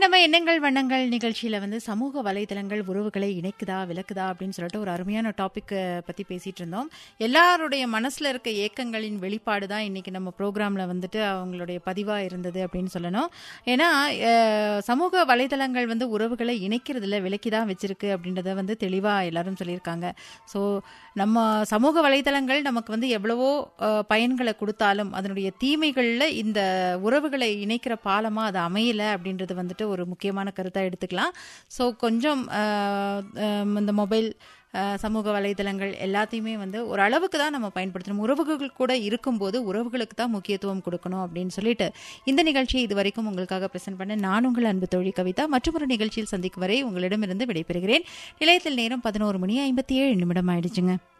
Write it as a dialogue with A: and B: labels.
A: நம்ம எண்ணங்கள் வண்ணங்கள் நிகழ்ச்சியில வந்து சமூக வலைதளங்கள் உறவுகளை இணைக்குதா விளக்குதா அப்படின்னு சொல்லிட்டு ஒரு அருமையான டாபிக் பத்தி பேசிட்டு இருந்தோம் எல்லாருடைய மனசுல இருக்க ஏக்கங்களின் வெளிப்பாடு தான் இன்னைக்கு நம்ம ப்ரோக்ராம்ல வந்துட்டு அவங்களுடைய பதிவா இருந்தது அப்படின்னு சொல்லணும் ஏன்னா அஹ், சமூக வலைதளங்கள் வந்து உறவுகளை இணைக்கிறதுல விலக்கி தான் வச்சிருக்கு அப்படின்றத வந்து தெளிவா எல்லாரும் சொல்லியிருக்காங்க ஸோ நம்ம சமூக வலைதளங்கள் நமக்கு வந்து எவ்வளவோ அஹ், பயன்களை கொடுத்தாலும் அதனுடைய தீமைகள்ல இந்த உறவுகளை இணைக்கிற பாலமா அது அமையல அப்படின்றது வந்துட்டு ஒரு முக்கியமான கருத்தா எடுத்துக்கலாம் ஸோ கொஞ்சம் அஹ், அஹ், இந்த மொபைல் அஹ், சமூக வலைதளங்கள் எல்லாத்தையுமே வந்து ஒரு அளவுக்கு தான் நம்ம பயன்படுத்தணும் உறவுகள் கூட இருக்கும்போது உறவுகளுக்கு தான் முக்கியத்துவம் கொடுக்கணும் அப்படின்னு சொல்லிட்டு இந்த நிகழ்ச்சியை இது வரைக்கும் உங்களுக்காக பிரசன்ட் பண்ண நான் உங்கள் அன்பு தோழி கவிதா மற்றொரு நிகழ்ச்சியில் சந்திக்கும் வரை உங்களிடமிருந்து விடைபெறுகிறேன் நிலையத்தில் நேரம் பதினோரு மணி ஐம்பத்தி ஏழு நிமிடம் ஆயிடுச்சுங்க